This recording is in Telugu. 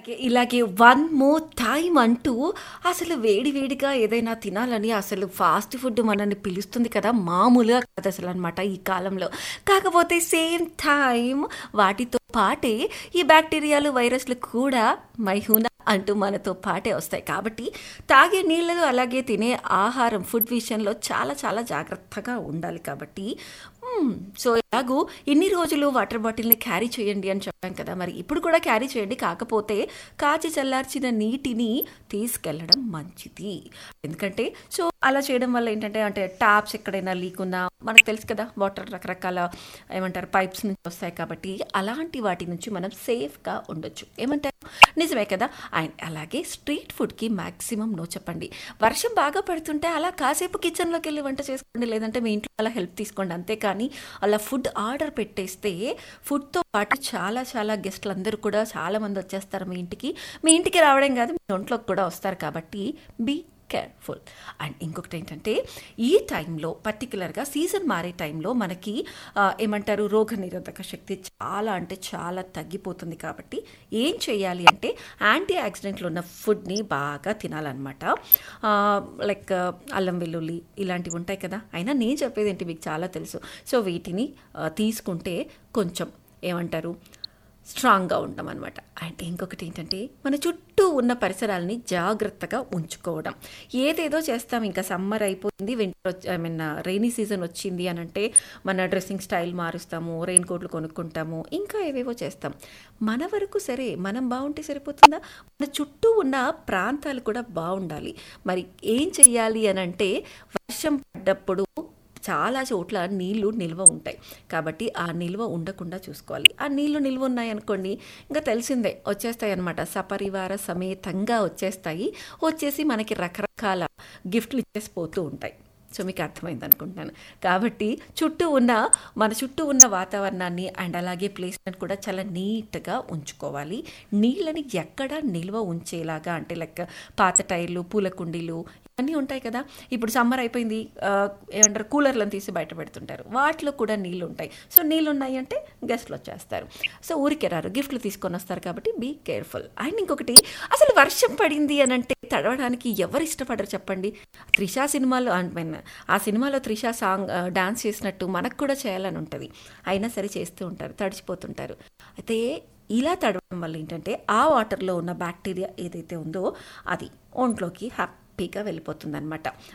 ఇలాగే ఇలాగే వన్ మోర్ టైం అంటూ అసలు వేడి వేడిగా ఏదైనా తినాలని అసలు ఫాస్ట్ ఫుడ్ మనల్ని పిలుస్తుంది కదా మామూలుగా కాదు అసలు అనమాట ఈ కాలంలో కాకపోతే సేమ్ టైం వాటితో పాటే ఈ బ్యాక్టీరియాలు వైరస్లు కూడా మైహూన అంటూ మనతో పాటే వస్తాయి కాబట్టి తాగే నీళ్ళలో అలాగే తినే ఆహారం ఫుడ్ విషయంలో చాలా చాలా జాగ్రత్తగా ఉండాలి కాబట్టి మ్మ్, సో ఎలాగూ ఇన్ని రోజులు వాటర్ బాటిల్ని క్యారీ చేయండి అని చెప్పాం కదా మరి ఇప్పుడు కూడా క్యారీ చేయండి కాకపోతే కాచి చల్లార్చిన నీటిని తీసుకెళ్ళడం మంచిది ఎందుకంటే సో అలా చేయడం వల్ల ఏంటంటే అంటే ట్యాప్స్ ఎక్కడైనా లీక్ ఉన్నా మనకు తెలుసు కదా వాటర్ రకరకాల ఏమంటారు పైప్స్ నుంచి వస్తాయి కాబట్టి అలాంటి వాటి నుంచి మనం సేఫ్గా ఉండొచ్చు ఏమంటారు నిజమే కదా అండ్ అలాగే స్ట్రీట్ ఫుడ్కి మ్యాక్సిమం నో చెప్పండి వర్షం బాగా పడుతుంటే అలా కాసేపు కిచెన్లోకి వెళ్ళి వంట చేసుకోండి లేదంటే మీ ఇంట్లో అలా హెల్ప్ తీసుకోండి అంతేకాని అలా ఫుడ్ ఆర్డర్ పెట్టేస్తే ఫుడ్తో పాటు చాలా చాలా గెస్ట్లు అందరూ కూడా చాలా మంది వచ్చేస్తారు మీ ఇంటికి మీ ఇంటికి రావడం కాదు మీ ఒంట్లోకి కూడా వస్తారు కాబట్టి బీ కేర్ఫుల్ అండ్ ఇంకొకటి ఏంటంటే ఈ టైంలో పర్టికులర్గా సీజన్ మారే టైంలో మనకి ఆ, ఏమంటారు రోగ నిరోధక శక్తి చాలా అంటే చాలా తగ్గిపోతుంది కాబట్టి ఏం చేయాలి అంటే యాంటీ ఆక్సిడెంట్లు ఉన్న ఫుడ్ని బాగా తినాలన్నమాట ఆ, లైక్ అల్లం వెల్లుల్లి ఇలాంటివి ఉంటాయి కదా అయినా నేను చెప్పేది ఏంటి మీకు చాలా తెలుసు సో వీటిని ఆ, తీసుకుంటే కొంచెం ఏమంటారు స్ట్రాంగ్గా ఉంటాం అనమాట అండ్ ఇంకొకటి ఏంటంటే మన చుట్టూ ఉన్న పరిసరాలని జాగ్రత్తగా ఉంచుకోవడం ఏదేదో చేస్తాం ఇంకా సమ్మర్ అయిపోయింది winter I mean rainy season వచ్చింది అని అంటే మన డ్రెస్సింగ్ స్టైల్ మారుస్తాము రెయిన్ కోట్లు కొనుక్కుంటాము ఇంకా ఏవేవో చేస్తాం మన వరకు సరే మనం బాగుంటే సరిపోతుందా మన చుట్టూ ఉన్న ప్రాంతాలు కూడా బాగుండాలి మరి ఏం చెయ్యాలి అని అంటే వర్షం పడ్డప్పుడు చాలా చోట్ల నీళ్లు నిల్వ ఉంటాయి కాబట్టి ఆ నిల్వ ఉండకుండా చూసుకోవాలి ఆ నీళ్లు నిల్వ ఉన్నాయనుకోండి ఇంకా తెలిసిందే వచ్చేస్తాయి అనమాట సపరివార సమేతంగా వచ్చేస్తాయి వచ్చేసి మనకి రకరకాల గిఫ్ట్లు ఇచ్చేసి పోతూ ఉంటాయి సో మీకు అర్థమైంది అనుకుంటున్నాను కాబట్టి చుట్టూ ఉన్న మన చుట్టూ ఉన్న వాతావరణాన్ని అండ్ అలాగే ప్లేస్మెంట్ కూడా చాలా నీట్గా ఉంచుకోవాలి నీళ్ళని ఎక్కడ నిల్వ ఉంచేలాగా అంటే లైక్ పాత టైర్లు పూల కుండీలు ఇవన్నీ ఉంటాయి కదా ఇప్పుడు సమ్మర్ అయిపోయింది ఆ, ఏమంటారు కూలర్లను తీసి బయట పెడుతుంటారు వాటిలో కూడా నీళ్ళు ఉంటాయి సో నీళ్ళు ఉన్నాయి అంటే గెస్ట్లు వచ్చేస్తారు సో ఊరికే రారు గిఫ్ట్లు తీసుకొని వస్తారు కాబట్టి బీ కేర్ఫుల్ అండ్ ఇంకొకటి అసలు వర్షం పడింది అని అంటే తడవడానికి ఎవరు ఇష్టపడరు చెప్పండి త్రిషా సినిమాలో ఐ మీన్ ఆ సినిమాలో త్రిషా సాంగ్ డాన్స్ చేసినట్టు మనకు కూడా చేయాలని ఉంటుంది అయినా సరే చేస్తూ ఉంటారు తడిచిపోతుంటారు అయితే ఇలా తడవడం వల్ల ఏంటంటే ఆ వాటర్లో ఉన్న బ్యాక్టీరియా ఏదైతే ఉందో అది ఒంట్లోకి హ్యాపీగా వెళ్ళిపోతుంది అనమాట